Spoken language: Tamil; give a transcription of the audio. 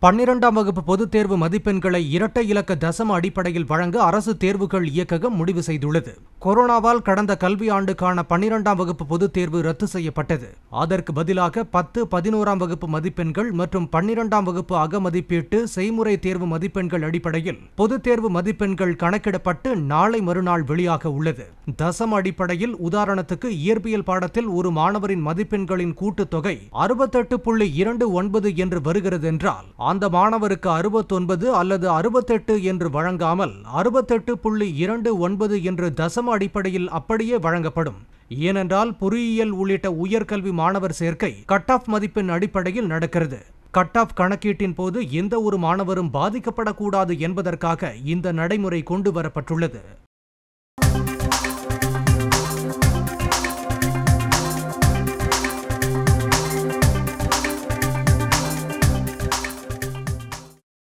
பன்னிரண்டாம் வகுப்பு பொதுத் தேர்வு மதிப்பெண்களை இரட்டை இலக்க தசம அடிப்படையில் வழங்க அரசு தேர்வுகள் இயக்ககம் முடிவு செய்துள்ளது கொரோனாவால் கடந்த கல்வியாண்டுக்கான பன்னிரண்டாம் வகுப்பு பொதுத் தேர்வு ரத்து செய்யப்பட்டது அதற்கு பதிலாக பத்து பதினோராம் வகுப்பு மதிப்பெண்கள் மற்றும் பன்னிரண்டாம் வகுப்பு அகமதிப்பீட்டு செய்முறை தேர்வு மதிப்பெண்கள் அடிப்படையில் பொதுத் தேர்வு மதிப்பெண்கள் கணக்கிடப்பட்டு நாளை மறுநாள் வெளியாக உள்ளது தசம அடிப்படையில் உதாரணத்துக்கு இயற்பியல் பாடத்தில் ஒரு மாணவரின் மதிப்பெண்களின் கூட்டுத்தொகை அறுபத்தெட்டு புள்ளி இரண்டு ஒன்பது என்று வருகிறது என்றால் அந்த மாணவருக்கு அறுபத்தொன்பது அல்லது அறுபத்தெட்டு என்று வழங்காமல் அறுபத்தெட்டு புள்ளி இரண்டு ஒன்பது என்று தசம அடிப்படையில் அப்படியே வழங்கப்படும் ஏனென்றால் பொறியியல் உள்ளிட்ட உயர்கல்வி மாணவர் சேர்க்கை கட் ஆஃப் மதிப்பெண் அடிப்படையில் நடக்கிறது கட் ஆஃப் கணக்கீட்டின் போது எந்த ஒரு மாணவரும் பாதிக்கப்படக்கூடாது என்பதற்காக இந்த நடைமுறை கொண்டு வரப்பட்டுள்ளது